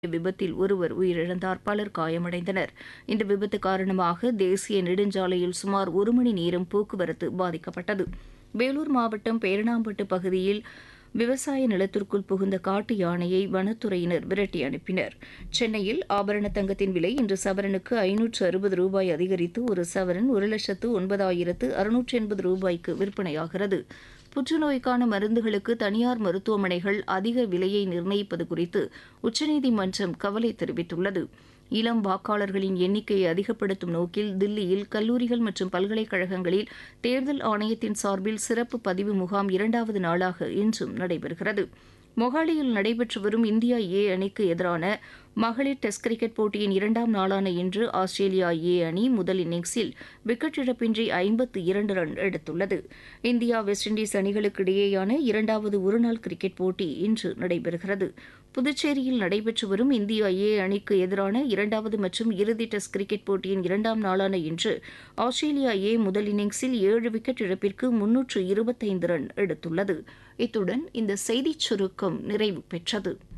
விபத்தில் ஒருவர் உயிரிழந்தார் பலர் காயமடைந்தனர் இந்த விபத்து காரணமாக தேசிய நெடுஞ்சாலையில் சுமார் ஒரு மணி நேரம் போக்குவரத்து பாதிக்கப்பட்டது வேலூர் மாவட்டம் பேரணாம்பட்டு பகுதியில் விவசாய நிலத்திற்குள் புகுந்த காட்டு யானையை வனத்துறையினர் விரட்டி அனுப்பினர் சென்னையில் ஆபரண தங்கத்தின் விலை இன்று சவரனுக்கு ஐநூற்று அறுபது ரூபாய் அதிகரித்து ஒரு சவரன் ஒரு லட்சத்து ஒன்பதாயிரத்து அறுநூற்று எண்பது ரூபாய்க்கு விற்பனையாகிறது புற்றுநோய்க்கான மருந்துகளுக்கு தனியார் மருத்துவமனைகள் அதிக விலையை நிர்ணயிப்பது குறித்து உச்சநீதிமன்றம் கவலை தெரிவித்துள்ளது இளம் வாக்காளர்களின் எண்ணிக்கையை அதிகப்படுத்தும் நோக்கில் தில்லியில் கல்லூரிகள் மற்றும் பல்கலைக்கழகங்களில் தேர்தல் ஆணையத்தின் சார்பில் சிறப்பு பதிவு முகாம் இரண்டாவது நாளாக இன்றும் நடைபெறுகிறது மொஹாலியில் நடைபெற்று வரும் இந்தியா ஏ அணிக்கு எதிரான மகளிர் டெஸ்ட் கிரிக்கெட் போட்டியின் இரண்டாம் நாளான இன்று ஆஸ்திரேலியா ஏ அணி முதல் இன்னிங்ஸில் விக்கெட் இழப்பின்றி ஐம்பத்து இரண்டு ரன் எடுத்துள்ளது இந்தியா வெஸ்ட் இண்டீஸ் அணிகளுக்கு இடையேயான இரண்டாவது ஒருநாள் கிரிக்கெட் போட்டி இன்று நடைபெறுகிறது புதுச்சேரியில் நடைபெற்று வரும் இந்தியா ஏ அணிக்கு எதிரான இரண்டாவது மற்றும் இறுதி டெஸ்ட் கிரிக்கெட் போட்டியின் இரண்டாம் நாளான இன்று ஆஸ்திரேலியா ஏ முதல் இன்னிங்ஸில் ஏழு விக்கெட் இழப்பிற்கு முன்னூற்று இருபத்தைந்து ரன் எடுத்துள்ளது இத்துடன் இந்த செய்திச் சுருக்கம் நிறைவு பெற்றது